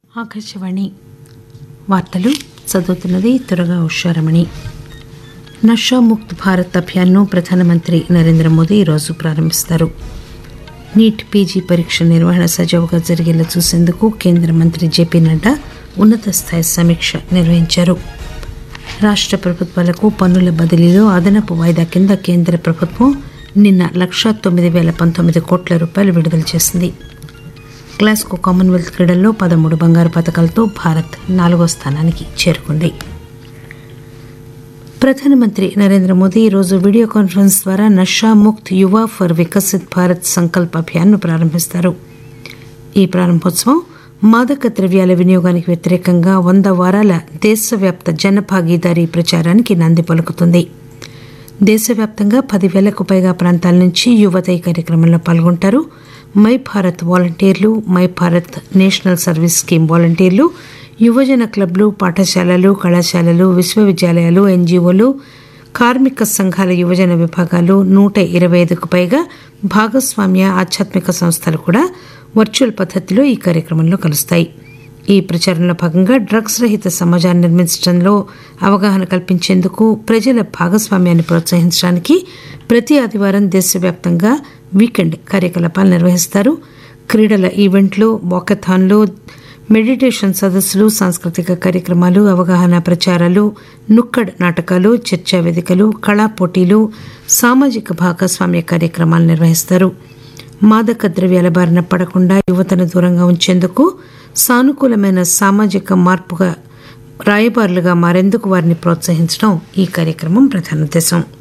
ఆకాశవాణి వార్తలు చదువుతున్నది త్వరగా ఉషారమణి నషాముక్త్ భారత్ అభియాన్ను ప్రధానమంత్రి నరేంద్ర మోదీ ఈరోజు ప్రారంభిస్తారు నీట్ పీజీ పరీక్ష నిర్వహణ సజావుగా జరిగేలా చూసేందుకు కేంద్ర మంత్రి జేపీ నడ్డా ఉన్నత స్థాయి సమీక్ష నిర్వహించారు రాష్ట్ర ప్రభుత్వాలకు పన్నుల బదిలీలో అదనపు వాయిదా కింద కేంద్ర ప్రభుత్వం నిన్న లక్షా తొమ్మిది వేల పంతొమ్మిది కోట్ల రూపాయలు విడుదల చేసింది గ్లాస్గో కామన్వెల్త్ క్రీడల్లో పదమూడు బంగారు పథకాలతో భారత్ నాలుగో స్థానానికి చేరుకుంది ప్రధానమంత్రి నరేంద్ర మోదీ ఈరోజు వీడియో కాన్ఫరెన్స్ ద్వారా నషా ముక్త్ యువ ఫర్ వికసిత్ భారత్ సంకల్ప్ అభియాన్ను ప్రారంభిస్తారు ఈ ప్రారంభోత్సవం మాదక ద్రవ్యాల వినియోగానికి వ్యతిరేకంగా వంద వారాల దేశవ్యాప్త జన భాగీదారీ ప్రచారానికి నాంది పలుకుతుంది దేశవ్యాప్తంగా పదివేలకు పైగా ప్రాంతాల నుంచి యువత ఈ కార్యక్రమంలో పాల్గొంటారు మై భారత్ వాలంటీర్లు my Bharat national service scheme వాలంటీర్లు యువజన క్లబ్లు పాఠశాలలు కళాశాలలు విశ్వవిద్యాలయాలు ఎన్జీఓలు కార్మిక సంఘాల యువజన విభాగాలు నూట ఇరవై ఐదుకు పైగా భాగస్వామ్య ఆధ్యాత్మిక సంస్థలు కూడా వర్చువల్ పద్దతిలో ఈ కార్యక్రమంలో కలుస్తాయి ఈ ప్రచారంలో భాగంగా డ్రగ్స్ రహిత సమాజాన్ని నిర్మించడంలో అవగాహన కల్పించేందుకు ప్రజల భాగస్వామ్యాన్ని ప్రోత్సహించడానికి ప్రతి ఆదివారం దేశవ్యాప్తంగా వీకెండ్ కార్యకలాపాలు నిర్వహిస్తారు క్రీడల ఈవెంట్లు వాకథాన్లు మెడిటేషన్ సదస్సులు సాంస్కృతిక కార్యక్రమాలు అవగాహన ప్రచారాలు నుక్కడ్ నాటకాలు చర్చా వేదికలు కళా పోటీలు సామాజిక భాగస్వామ్య కార్యక్రమాలు నిర్వహిస్తారు మాదక ద్రవ్యాల బారిన పడకుండా యువతను దూరంగా ఉంచేందుకు సానుకూలమైన సామాజిక మార్పుగా రాయబారులుగా మారేందుకు వారిని ప్రోత్సహించడం ఈ కార్యక్రమం ప్రధాన ఉద్దేశం